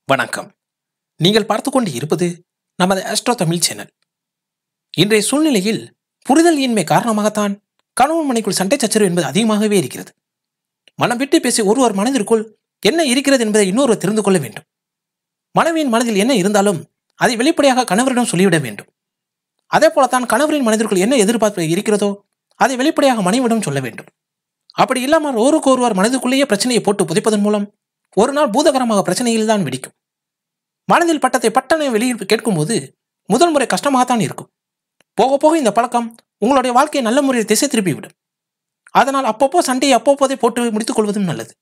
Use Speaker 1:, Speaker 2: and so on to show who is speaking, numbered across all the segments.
Speaker 1: வணக்கம் நீங்கள் பார்த்து கொண்டு இருப்பது நமது ஆஸ்ட்ரோ தமிழ் சேனல் இன்றைய சூழ்நிலையில் புரிதல் இன்மை காரணமாகத்தான் கணவன் மனைக்குள் சண்டை சச்சரவு என்பது அதிகமாகவே இருக்கிறது மனம் விட்டு பேசி ஒருவர் மனதிற்குள் என்ன இருக்கிறது என்பதை இன்னொருவர் தெரிந்து கொள்ள வேண்டும் மனைவியின் மனதில் என்ன இருந்தாலும் அதை வெளிப்படையாக கணவரிடம் சொல்லிவிட வேண்டும் அதே போலத்தான் கணவரின் மனதிற்குள் என்ன எதிர்பார்ப்பு இருக்கிறதோ அதை வெளிப்படையாக மனைவிடம் சொல்ல வேண்டும் அப்படி இல்லாமல் ஒருக்கு ஒருவர் மனதுக்குள்ளேயே பிரச்சனையை போட்டு புதைப்பதன் மூலம் ஒரு நாள் பூதகரமாக பிரச்சனையில் தான் வெடிக்கும் மனதில் பட்டத்தை பட்டனை வெளியில் கேட்கும்போது முதல் முறை கஷ்டமாகத்தான் இருக்கும் போக போக இந்த பழக்கம் உங்களுடைய வாழ்க்கையை நல்ல முறையில் திசை திருப்பிவிடும் அதனால் அப்பப்போ சண்டையை அப்பப்போதே போட்டு முடித்துக் கொள்வதும் நல்லது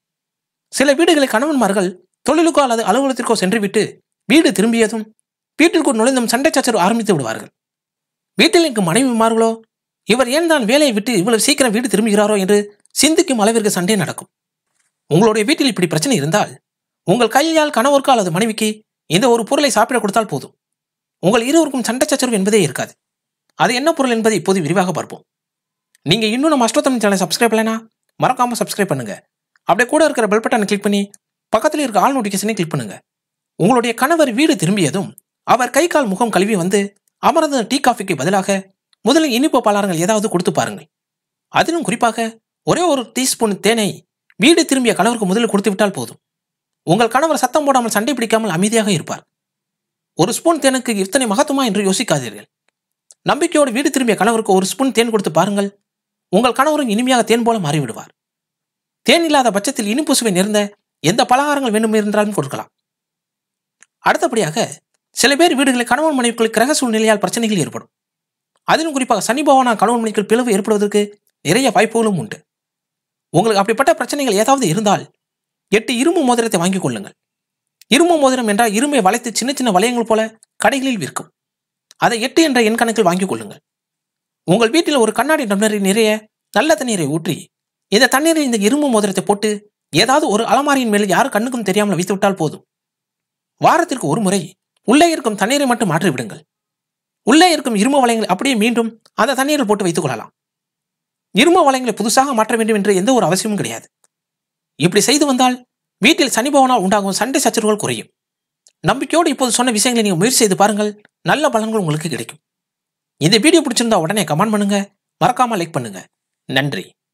Speaker 1: சில வீடுகளில் கணவன்மார்கள் தொழிலுக்கோ அல்லது அலுவலகத்திற்கோ சென்றுவிட்டு வீடு திரும்பியதும் வீட்டிற்குள் நுழைந்தும் சண்டை சச்சரவு ஆரம்பித்து விடுவார்கள் வீட்டில் இருக்கும் மனைவிமார்களோ இவர் ஏன் தான் வேலையை விட்டு இவ்வளவு சீக்கிரம் வீடு திரும்புகிறாரோ என்று சிந்திக்கும் அளவிற்கு சண்டை நடக்கும் உங்களுடைய வீட்டில் இப்படி பிரச்சனை இருந்தால் உங்கள் கையால் கணவருக்கோ அல்லது மனைவிக்கு இந்த ஒரு பொருளை சாப்பிட கொடுத்தால் போதும் உங்கள் இருவருக்கும் சண்டை சச்சரவு என்பதே இருக்காது அது என்ன பொருள் என்பதை இப்போது விரிவாக பார்ப்போம் நீங்க இன்னும் நம்ம அஷ்டோத்தமிழ் சேனலை சப்ஸ்கிரைப் பண்ணலைனா மறக்காம சப்ஸ்கிரைப் பண்ணுங்க அப்படியே கூட இருக்கிற பெல் பட்டனை கிளிக் பண்ணி பக்கத்தில் இருக்க ஆல் நோட்டிஃபிகேஷனை கிளிக் பண்ணுங்க உங்களுடைய கணவர் வீடு திரும்பியதும் அவர் கை கால் முகம் கழுவி வந்து அமர்ந்த டீ காஃபிக்கு பதிலாக முதலில் இனிப்பு பலகாரங்கள் ஏதாவது கொடுத்து பாருங்கள் அதிலும் குறிப்பாக ஒரே ஒரு டீஸ்பூன் தேனை வீடு திரும்பிய கணவருக்கு முதலில் கொடுத்து விட்டால் போதும் உங்கள் கணவர் சத்தம் போடாமல் சண்டை பிடிக்காமல் அமைதியாக இருப்பார் ஒரு ஸ்பூன் தேனுக்கு இத்தனை மகத்துவமா என்று யோசிக்காதீர்கள் நம்பிக்கையோடு வீடு திரும்பிய கணவருக்கு ஒரு ஸ்பூன் தேன் கொடுத்து பாருங்கள் உங்கள் கணவரும் இனிமையாக தேன் போல மாறிவிடுவார் தேன் இல்லாத பட்சத்தில் இனிப்பு சுவை நிறைந்த எந்த பலகாரங்கள் வேண்டும் என்றாலும் கொடுக்கலாம் அடுத்தபடியாக சில பேர் வீடுகளில் கணவன் மனைவிக்குள் கிரக சூழ்நிலையால் பிரச்சனைகள் ஏற்படும் அதிலும் குறிப்பாக சனி பகவானா கணவன் மனைவிக்குள் பிளவு ஏற்படுவதற்கு நிறைய வாய்ப்புகளும் உண்டு உங்களுக்கு அப்படிப்பட்ட பிரச்சனைகள் ஏதாவது இருந்தால் எட்டு இரும்பு மோதிரத்தை வாங்கிக் கொள்ளுங்கள் இரும்பு மோதிரம் என்றால் இரும்பை வளைத்து சின்ன சின்ன வளையங்கள் போல கடைகளில் விற்கும் அதை எட்டு என்ற எண் கணக்கில் வாங்கிக் கொள்ளுங்கள் உங்கள் வீட்டில் ஒரு கண்ணாடி டம்ளரில் நிறைய நல்ல தண்ணீரை ஊற்றி இந்த தண்ணீரில் இந்த இரும்பு மோதிரத்தை போட்டு ஏதாவது ஒரு அலமாரியின் மேல் யார் கண்ணுக்கும் தெரியாமல் வைத்து விட்டால் போதும் வாரத்திற்கு ஒரு முறை உள்ளே இருக்கும் தண்ணீரை மட்டும் மாற்றி விடுங்கள் உள்ளே இருக்கும் இரும்பு வளையங்களை அப்படியே மீண்டும் அந்த தண்ணீரில் போட்டு வைத்துக் கொள்ளலாம் இரும்பு வளையங்களை புதுசாக மாற்ற வேண்டும் என்று எந்த ஒரு அவசியமும் கிடையாது இப்படி செய்து வந்தால் வீட்டில் சனி பவனால் உண்டாகும் சண்டை சச்சரவுகள் குறையும் நம்பிக்கையோடு இப்போது சொன்ன விஷயங்களை நீங்கள் முயற்சி செய்து பாருங்கள் நல்ல பலன்கள் உங்களுக்கு கிடைக்கும் இந்த வீடியோ பிடிச்சிருந்தா உடனே கமெண்ட் பண்ணுங்க மறக்காம லைக் பண்ணுங்க நன்றி